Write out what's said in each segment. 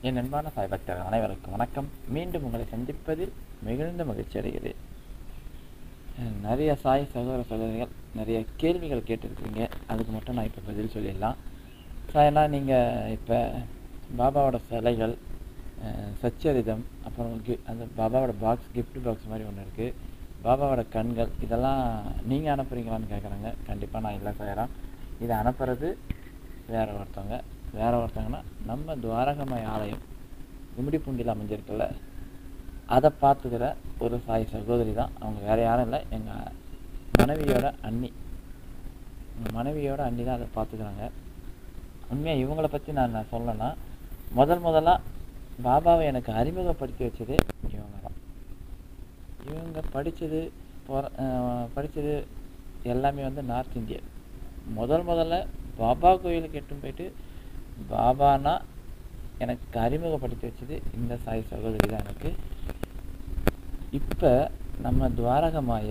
என் அன்பான சாய் பக்தர்கள் அனைவருக்கும் வணக்கம் மீண்டும் உங்களை சந்திப்பதில் மிகுந்த மகிழ்ச்சி அடைகிறேன் அஹ் நிறைய சாய் சகோதர சகோதரிகள் நிறைய கேள்விகள் கேட்டிருக்கீங்க அதுக்கு மட்டும் நான் இப்போ பதில் சொல்லிடலாம் சாயனா நீங்கள் இப்போ பாபாவோட சிலைகள் அஹ் சச்சரிதம் அப்புறம் கி- அந்த பாபாவோட பாக்ஸ் gift பாக்ஸ் மாதிரி ஒன்று இருக்குது பாபாவோட கண்கள் இதெல்லாம் நீங்கள் அனுப்புறீங்களான்னு கேட்குறாங்க கண்டிப்பாக நான் இல்லை செய்கிறேன் இதை அனுப்புறது வேற ஒருத்தவங்க வேற ஒருத்தவங்கன்னா நம்ம துவாரகமய ஆலயம் கும்மிடிப்பூண்டியில் அமைஞ்சிருக்குல்ல அதை பார்த்துக்கிற ஒரு சாய் சகோதரி தான் அவங்க வேற யாரும் இல்லை எங்கள் மனைவியோட அண்ணி எங்கள் மனைவியோட அண்ணி தான் அதை பார்த்துக்கிறாங்க உண்மையாக இவங்கள பற்றி நான் நான் சொல்லணும்னா முதல் முதலாக பாபாவை எனக்கு அறிமுகப்படுத்தி வச்சதே இவங்க தான் இவங்க படித்தது போற படித்தது எல்லாமே வந்து நார்த் இந்தியன் முதல் முதல்ல பாபா கோயிலுக்கு எட்டும் போயிட்டு பாபானா எனக்கு அறிமுகப்படுத்தி வச்சது இந்த சாய் சகோதரி தான் எனக்கு இப்போ நம்ம துவாரகமாய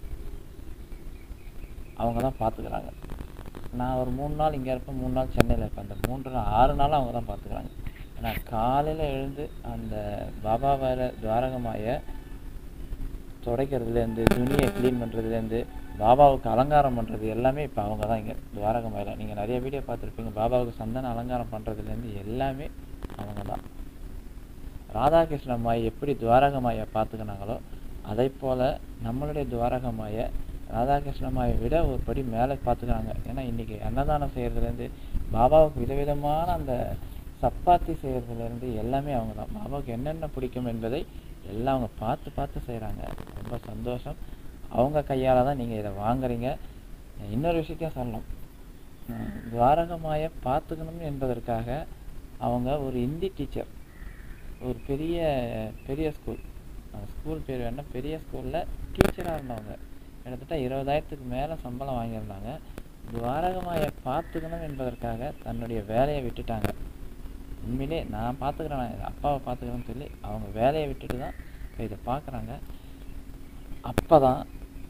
அவங்க தான் பார்த்துக்கிறாங்க நான் ஒரு மூணு நாள் இங்கே இருப்பேன் மூணு நாள் சென்னையில் இருப்பேன் அந்த மூன்று நாள் ஆறு நாள் அவங்க தான் பார்த்துக்கிறாங்க நான் காலையில் எழுந்து அந்த பாபா வேற துவாரகமாய துடைக்கிறதுலேருந்து துணியை க்ளீன் பண்ணுறதுலேருந்து பாபாவுக்கு அலங்காரம் பண்ணுறது எல்லாமே இப்போ அவங்க தான் இங்கே துவாரகமாயில நீங்கள் நிறைய வீடியோ பார்த்துருப்பீங்க பாபாவுக்கு சந்தன அலங்காரம் பண்ணுறதுலேருந்து எல்லாமே அவங்க தான் ராதாகிருஷ்ண மாய் எப்படி துவாரகமாயை பார்த்துக்கினாங்களோ அதை போல் நம்மளுடைய துவாரகமாயை ராதாகிருஷ்ண மாயை விட ஒரு படி மேலே பார்த்துக்கிறாங்க ஏன்னா இன்றைக்கி அன்னதானம் செய்கிறதுலேருந்து பாபாவுக்கு விதவிதமான அந்த சப்பாத்தி செய்கிறதுலேருந்து எல்லாமே அவங்க தான் பாபாவுக்கு என்னென்ன பிடிக்கும் என்பதை எல்லாம் அவங்க பார்த்து பார்த்து செய்கிறாங்க ரொம்ப சந்தோஷம் அவங்க கையால் தான் நீங்கள் இதை வாங்குறீங்க இன்னொரு விஷயத்தையும் சொல்லணும் உம், துவாரகமாயை பார்த்துக்கணும் என்பதற்காக அவங்க ஒரு ஹிந்தி டீச்சர் ஒரு பெரிய பெரிய ஸ்கூல் அந்த ஸ்கூல் பேர் வேணா பெரிய ஸ்கூலில் டீச்சராக இருந்தவங்க கிட்டத்தட்ட இருபதாயிரத்துக்கு மேலே சம்பளம் வாங்கியிருந்தாங்க துவாரகமாயை பார்த்துக்கணும் என்பதற்காக தன்னுடைய வேலையை விட்டுட்டாங்க உண்மையிலே நான் பார்த்துக்கிறேன் நான் அப்பாவை பார்த்துக்கிறேன்னு சொல்லி அவங்க வேலையை விட்டுட்டு தான் இப்போ இதை பார்க்குறாங்க அப்போ தான்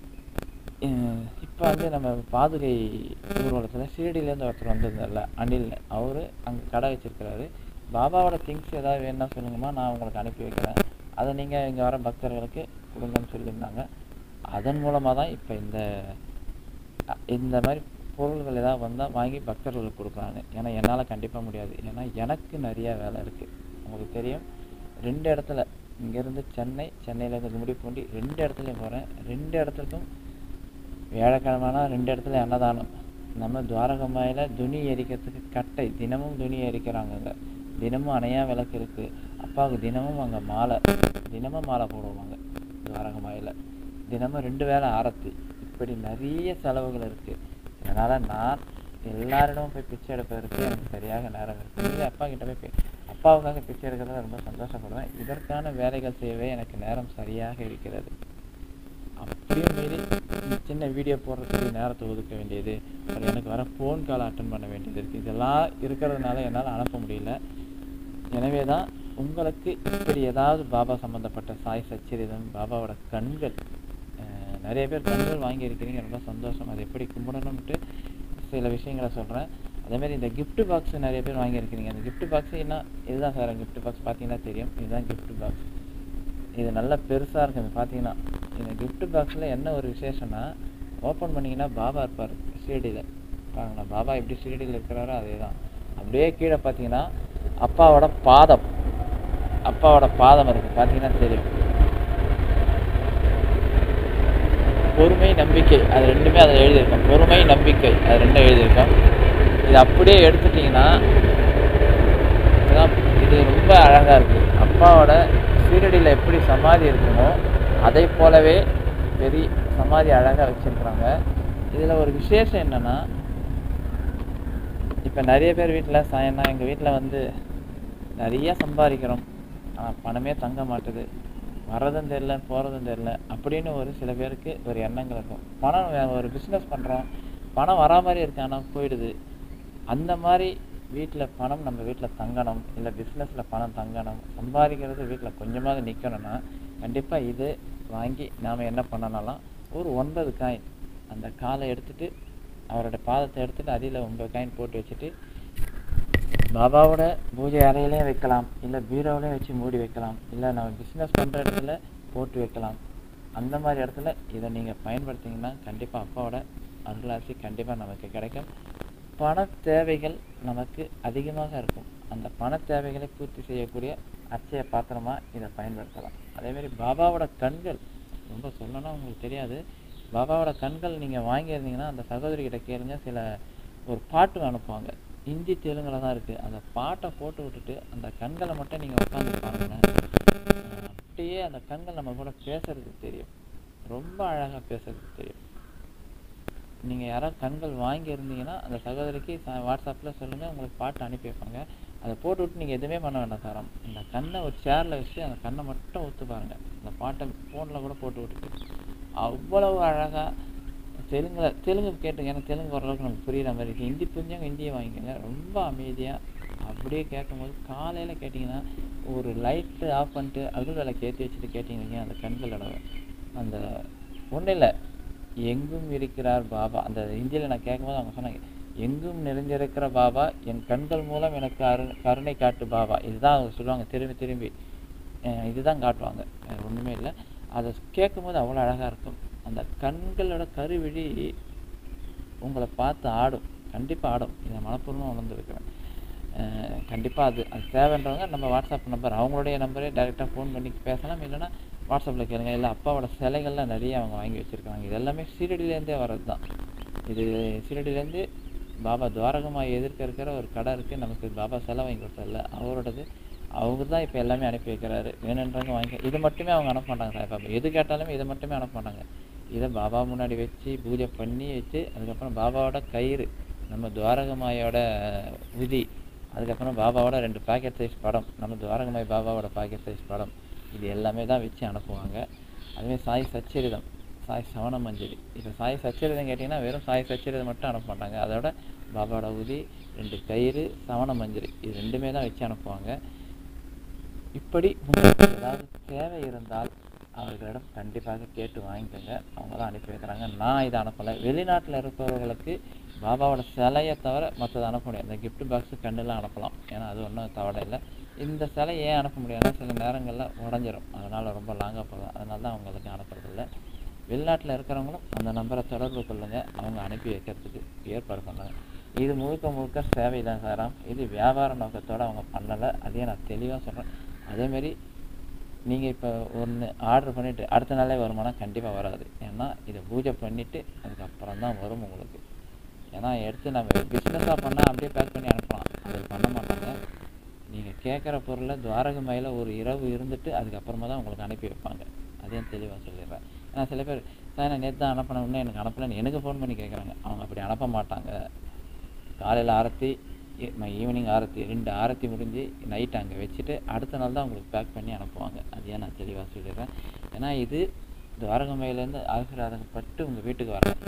இப்போ வந்து நம்ம பாதுகை ஊர்வலத்தில் ஷீரடியிலேருந்து ஒருத்தர் வந்திருந்தார்ல அனில் அவர் அங்கே கடை வச்சிருக்கிறாரு பாபாவோட திங்ஸ் ஏதாவது வேணும்னா சொல்லுங்கம்மா நான் உங்களுக்கு அனுப்பி வைக்கிறேன் அதை நீங்கள் இங்கே வர பக்தர்களுக்கு கொடுங்கன்னு சொல்லியிருந்தாங்க அதன் மூலமாக தான் இப்போ இந்த அ- இந்த மாதிரி பொருள்கள் ஏதாவது வந்தால் வாங்கி பக்தர்களுக்கு கொடுக்குறாங்க ஏன்னா என்னால் கண்டிப்பாக முடியாது ஏன்னா எனக்கு நிறைய வேலை இருக்குது உங்களுக்கு தெரியும் ரெண்டு இடத்துல இங்கேருந்து சென்னை சென்னையிலேருந்து கும்மிடிப்பூண்டி ரெண்டு இடத்துலையும் போகிறேன் ரெண்டு இடத்துக்கும் வியாழக்கிழமைனா ரெண்டு இடத்துல அன்னதானம் நம்ம துவாரகமாயில் துணி எரிக்கிறதுக்கு கட்டை தினமும் துணி எரிக்கிறாங்கங்க தினமும் அணையா விளக்கு இருக்குது அப்பாவுக்கு தினமும் அங்கே மாலை தினமும் மாலை போடுவாங்க துவாரகமாயில் தினமும் ரெண்டு வேளை ஆரத்தி இப்படி நிறைய செலவுகள் இருக்குது அதனால் நான் எல்லாரிடமும் போய் பிச்சை எடுப்பதற்கு எனக்கு சரியாக நேரம் இருக்குது இல்லை அப்பா கிட்ட போய் பி- அப்பாவுக்காக பிச்சை எடுக்கிறதுல ரொம்ப சந்தோஷப்படுவேன் இதற்கான வேலைகள் செய்யவே எனக்கு நேரம் சரியாக இருக்கிறது அப்படியும் மீறி இந்த சின்ன வீடியோ போடுறதுக்கு நேரத்தை ஒதுக்க வேண்டியது அப்புறம் எனக்கு வர ஃபோன் கால் அட்டன் பண்ண வேண்டியது இருக்குது இதெல்லாம் இருக்கிறதுனால என்னால் அனுப்ப முடியல எனவே தான் உங்களுக்கு இப்படி ஏதாவது பாபா சம்மந்தப்பட்ட சாய் சச்சரிதம் பாபாவோட கண்கள் அஹ், நிறைய பேர் கண்கள் வாங்கியிருக்கிறீங்க ரொம்ப சந்தோஷம் அது எப்படி கும்பிடணும்ட்டு சில விஷயங்களை சொல்கிறேன் அதேமாதிரி இந்த gift பாக்ஸ் நிறைய பேர் வாங்கியிருக்கிறீங்க அந்த gift பாக்ஸ் என்ன இதுதான் சார் gift பாக்ஸ் பார்த்தீங்கன்னா தெரியும் இதுதான் gift பாக்ஸ் இது நல்லா பெருசாக இருக்கும் இது பார்த்தீங்கன்னா இந்த gift பாக்ஸில் என்ன ஒரு விசேஷம்னா ஓப்பன் பண்ணிங்கன்னா பாபா இருப்பார் ஷீரடியில் பாருங்களா பாபா எப்படி ஷீரடியில் இருக்கிறாரோ அதே தான் அப்படியே கீழே பார்த்தீங்கன்னா அப்பாவோட பாதம் அப்பாவோட பாதம் இருக்குது பார்த்தீங்கன்னா தெரியும் பொறுமை நம்பிக்கை அது ரெண்டுமே அதில் எழுதியிருக்கோம் பொறுமை நம்பிக்கை அது ரெண்டும் எழுதியிருக்கோம் இது அப்படியே எடுத்துட்டிங்கன்னா இதுதான் இது ரொம்ப அழகாக இருக்குது அப்பாவோட சீரடியில் எப்படி சமாதி இருக்குமோ அதை போலவே பெரிய சமாதி அழகாக வச்சுருக்குறாங்க இதில் ஒரு விசேஷம் என்னென்னா இப்போ நிறைய பேர் வீட்டில் சாயம்னா எங்கள் வீட்டில் வந்து நிறைய சம்பாதிக்கிறோம் ஆனால் பணமே தங்க மாட்டுது வர்றதும் தெரில போகிறதும் தெரில அப்படின்னு ஒரு சில பேருக்கு ஒரு எண்ணங்கள் இருக்கும் பணம் வே- ஒரு பிஸ்னஸ் பண்ணுறோம் பணம் வரா மாதிரி இருக்கு ஆனால் போயிடுது அந்த மாதிரி வீட்டில் பணம் நம்ம வீட்டில் தங்கணும் இல்லை பிஸ்னஸில் பணம் தங்கணும் சம்பாதிக்கிறது வீட்டில் கொஞ்சமாவது நிற்கணும்னா கண்டிப்பாக இது வாங்கி நாம் என்ன பண்ணணும்லாம் ஒரு ஒன்பது காயின் அந்த காலை எடுத்துட்டு அவரோட பாதத்தை எடுத்துட்டு அடியில் ஒன்பது காயின் போட்டு வச்சுட்டு பாபாவோட பூஜை அறையிலையும் வைக்கலாம் இல்லை பீரோவிலையும் வச்சு மூடி வைக்கலாம் இல்லை நம்ம பிஸ்னஸ் பண்ணுற இடத்துல போட்டு வைக்கலாம் அந்த மாதிரி இடத்துல இதை நீங்கள் பயன்படுத்திங்கன்னா கண்டிப்பாக அப்பாவோட அருளாசி கண்டிப்பாக நமக்கு கிடைக்கும் பண தேவைகள் நமக்கு அதிகமாக இருக்கும் அந்த பண தேவைகளை பூர்த்தி செய்யக்கூடிய அச்சய பாத்திரமா இதை பயன்படுத்தலாம் அதே மாதிரி பாபாவோட கண்கள் ரொம்ப சொல்லணும்னா உங்களுக்கு தெரியாது பாபாவோட கண்கள் நீங்கள் வாங்கியிருந்தீங்கன்னா அந்த சகோதரி கிட்ட கேளுங்க சில ஒரு பாட்டு அனுப்புவாங்க ஹிந்தி தெலுங்குல தான் இருக்குது அந்த பாட்டை போட்டு விட்டுட்டு அந்த கண்களை மட்டும் நீங்கள் உட்காந்து பாருங்களேன் அஹ் அப்படியே அந்த கண்கள் நம்ம கூட பேசுறதுக்கு தெரியும் ரொம்ப அழகாக பேசுறதுக்கு தெரியும் நீங்கள் யாராவது கண்கள் வாங்கி இருந்தீங்கன்னா அந்த சகோதரிக்கு ச- வாட்ஸ்அப்பில் சொல்லுங்கள் உங்களுக்கு பாட்டு அனுப்பி வைப்பாங்க அதை போட்டு விட்டு நீங்கள் எதுவுமே பண்ண வேண்டாம் சார் அந்த கண்ணை ஒரு சேரில் வச்சு அந்த கண்ணை மட்டும் ஒத்து பாருங்கள் அந்த பாட்டை ஃபோனில் கூட போட்டு விட்டுட்டு அவ்வளவு அழகாக தெலுங்குல தெலுங்கு கேட்டுங்க ஏன்னா தெலுங்கு ஓரளவுக்கு நமக்கு புரியுற மாதிரி இருக்குது ஹிந்தி புரிஞ்சவங்க ஹிந்தியை வாங்கிக்கோங்க ரொம்ப அமைதியாக அப்படியே கேட்கும்போது காலையில் கேட்டிங்கன்னா ஒரு லைட்டு ஆஃப் பண்ணிட்டு அகுல் விளக்கு ஏற்றி வச்சுட்டு கேட்டிங்கன்னா அந்த கண்களோட அந்த ஒன்றும் இல்லை எங்கும் இருக்கிறார் பாபா அந்த ஹிந்தியில் நான் கேட்கும்போது அவங்க சொன்னாங்க எங்கும் நிறைந்திருக்கிற பாபா என் கண்கள் மூலம் எனக்கு அரு கருணை காட்டு பாபா இதுதான் அவங்க சொல்லுவாங்க திரும்பி திரும்பி அஹ் இதுதான் காட்டுவாங்க வேற ஒன்றுமே இல்லை அதை கேட்கும்போது அவ்வளோ அழகாக இருக்கும் அந்த கண்களோட கருவிழி உங்களை பார்த்து ஆடும் கண்டிப்பாக ஆடும் இதை மனப்பூர்வமாக உணர்ந்துருக்கிறேன் கண்டிப்பாக அது அது தேவைன்றவங்க நம்ம வாட்ஸ்அப் நம்பர் அவங்களுடைய நம்பரே டைரெக்டாக ஃபோன் பண்ணி பேசலாம் இல்லைன்னா வாட்ஸ்அப்பில் கேளுங்க இல்லை அப்பாவோட சிலைகள்லாம் நிறைய அவங்க வாங்கி வச்சுருக்காங்க இது எல்லாமே சீரடியிலேருந்தே வர்றது தான் இது சீரடியிலேருந்து பாபா துவாரகமாய் எதிர்க்க இருக்கிற ஒரு கடை இருக்குது நமக்கு பாபா சிலை வாங்கி கொடுத்ததில்ல அவரோடது அவங்க தான் இப்போ எல்லாமே அனுப்பி வைக்கிறாரு வேணுன்றவங்க வாங்கி இது மட்டுமே அவங்க அனுப்ப மாட்டாங்க சாய் பாபா எது கேட்டாலுமே இதை மட்டுமே அனுப்ப மாட்டாங்க இதை பாபா முன்னாடி வச்சு பூஜை பண்ணி வச்சு அதுக்கப்புறம் பாபாவோட கயிறு நம்ம துவாரகமாயோட விதி அதுக்கப்புறம் பாபாவோட ரெண்டு பாக்கெட் சைஸ் படம் நம்ம துவாரகமாய் பாபாவோட பாக்கெட் சைஸ் படம் இது எல்லாமே தான் வச்சு அனுப்புவாங்க அதுமாதிரி சாய் சச்சரிதம் சாய் சவண மஞ்சரி இப்போ சாய் சச்சரிதம் கேட்டிங்கன்னா வெறும் சாய் சச்சரிதம் மட்டும் அனுப்ப மாட்டாங்க அதோட பாபாவோட உதி ரெண்டு கயிறு சவண மஞ்சரி இது ரெண்டுமே தான் வச்சு அனுப்புவாங்க இப்படி உங்களுக்கு ஏதாவது தேவை இருந்தால் அவர்களிடம் கண்டிப்பாக கேட்டு வாங்கிக்கோங்க அவங்க தான் அனுப்பி வைக்கிறாங்க நான் இதை அனுப்பலை வெளிநாட்டில் இருப்பவர்களுக்கு பாபாவோட சிலையை தவிர மற்றதை அனுப்ப முடியாது இந்த gift பாக்ஸு கண்ணெல்லாம் அனுப்பலாம் ஏன்னா அது ஒன்றும் தவறை இல்லை இந்த சிலை ஏன் அனுப்ப முடியாதுன்னா சில நேரங்களில் உடஞ்சிரும் அதனால் ரொம்ப லாங்காக போகும் அதனால தான் அவங்களுக்கு அனுப்புறதில்ல வெளிநாட்டில் இருக்கிறவங்களும் அந்த நம்பரை தொடர்பு கொள்ளுங்க அவங்க அனுப்பி வைக்கிறதுக்கு ஏற்பாடு பண்ணாங்க இது முழுக்க முழுக்க சேவை தான் சாராம் இது வியாபார நோக்கத்தோடு அவங்க பண்ணலை அதையே நான் தெளிவாக சொல்கிறேன் அதேமாரி நீங்கள் இப்போ ஒன்று ஆர்டர் பண்ணிவிட்டு அடுத்த நாளே வருமானா கண்டிப்பாக வராது ஏன்னா இதை பூஜை பண்ணிவிட்டு அதுக்கப்புறம் தான் வரும் உங்களுக்கு ஏன்னா எடுத்து நம்ம பிஸ்னஸாக பண்ணால் அப்படியே பேக் பண்ணி அனுப்பலாம் அது பண்ண மாட்டாங்க நீங்கள் கேட்குற பொருளை துவாரகமையில் ஒரு இரவு இருந்துட்டு அதுக்கப்புறமா தான் உங்களுக்கு அனுப்பி வைப்பாங்க அதையும் தெளிவாக சொல்லிடுறேன் ஏன்னா சில பேர் சார் நான் நேற்று தான் அனுப்பின உடனே எனக்கு அனுப்பலைன்னு எனக்கு ஃபோன் பண்ணி கேட்குறாங்க அவங்க அப்படி அனுப்ப மாட்டாங்க காலையில் ஆரத்தி ஈவினிங் ஆரத்தி ரெண்டு ஆரத்தி முடிஞ்சு நைட் அங்கே வச்சுட்டு அடுத்த நாள் தான் உங்களுக்கு பேக் பண்ணி அனுப்புவாங்க அதையே நான் தெளிவாக சொல்லிடுறேன் ஏன்னா இது துவாரகமையிலேருந்து ஆசீர்வாதப்பட்டு உங்கள் வீட்டுக்கு வரேன்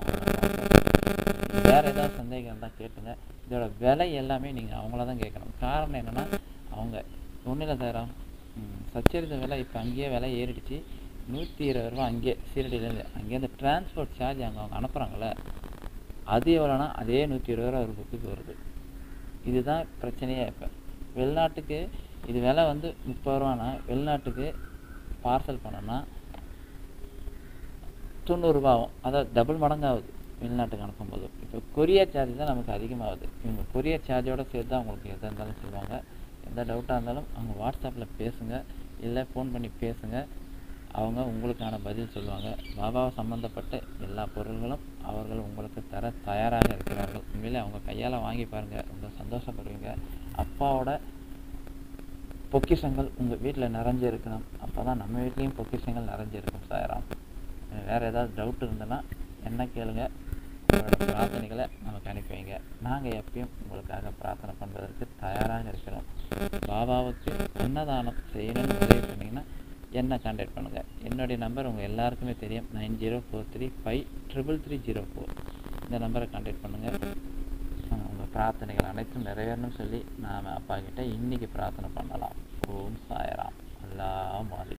வேறு ஏதாவது சந்தேகம் இருந்தால் கேட்டுங்க இதோட விலை எல்லாமே நீங்கள் அவங்கள தான் கேட்கணும் காரணம் என்னென்னா அவங்க ஒன்றும் இல்லை சார் சச்சரித்த விலை இப்போ அங்கேயே விலை ஏறிடுச்சு நூற்றி இருபது ரூபா அங்கேயே சீரடியிலேருந்து அங்கேருந்து டிரான்ஸ்போர்ட் சார்ஜ் அங்கே அவங்க அனுப்புகிறாங்களே அது எவ்வளோனா அதே நூற்றி இருபது ரூபா ஒரு புக்குக்கு வருது இதுதான் பிரச்சனையே இப்போ வெளிநாட்டுக்கு இது விலை வந்து முப்பது ரூபானா வெளிநாட்டுக்கு பார்சல் பண்ணோன்னா தொண்ணூறுரூபா ஆகும் அதாவது டபுள் மடங்காகுது வெளிநாட்டுக்கு அனுப்பும்போது இப்போ கொரியர் சார்ஜ் தான் நமக்கு அதிகமாகுது இவங்க கொரியர் சார்ஜோடு சேர்த்து தான் உங்களுக்கு எதாக இருந்தாலும் சொல்லுவாங்க எந்த டவுட்டாக இருந்தாலும் அவங்க வாட்ஸ்அப்பில் பேசுங்க இல்லை ஃபோன் பண்ணி பேசுங்க அவங்க உங்களுக்கான பதில் சொல்லுவாங்க பாபாவை சம்மந்தப்பட்ட எல்லா பொருள்களும் அவர்கள் உங்களுக்கு தர தயாராக இருக்கிறார்கள் உண்மையிலே அவங்க கையால் வாங்கி பாருங்கள் ரொம்ப சந்தோஷப்படுவீங்க அப்பாவோட பொக்கிஷங்கள் உங்கள் வீட்டில் நிறைஞ்சு இருக்கணும் அப்போ தான் நம்ம வீட்லேயும் பொக்கிஷங்கள் நிறைஞ்சு இருக்கும் சாயராம் வேறு ஏதாவது டவுட் இருந்ததுன்னா என்ன கேளுங்க உங்களோட பிரார்த்தனைகளை நமக்கு அனுப்பி வைங்க நாங்கள் எப்பயும் உங்களுக்காக பிரார்த்தனை பண்ணுவதற்கு தயாராக இருக்கிறோம் பாபாவுக்கு அன்னதானம் செய்யணும்னு உதவி பண்ணிங்கன்னா என்ன கான்டாக்ட் பண்ணுங்கள் என்னுடைய நம்பர் உங்கள் எல்லாருக்குமே தெரியும் nine zero four three five triple three zero four இந்த நம்பரை கான்டாக்ட் பண்ணுங்கள் உங்கள் பிரார்த்தனைகள் அனைத்தும் நிறைவேறணும்னு சொல்லி நாம் அப்பா கிட்ட இன்னைக்கு பிரார்த்தனை பண்ணலாம் ஓம் சாயராம் அல்லா மாலி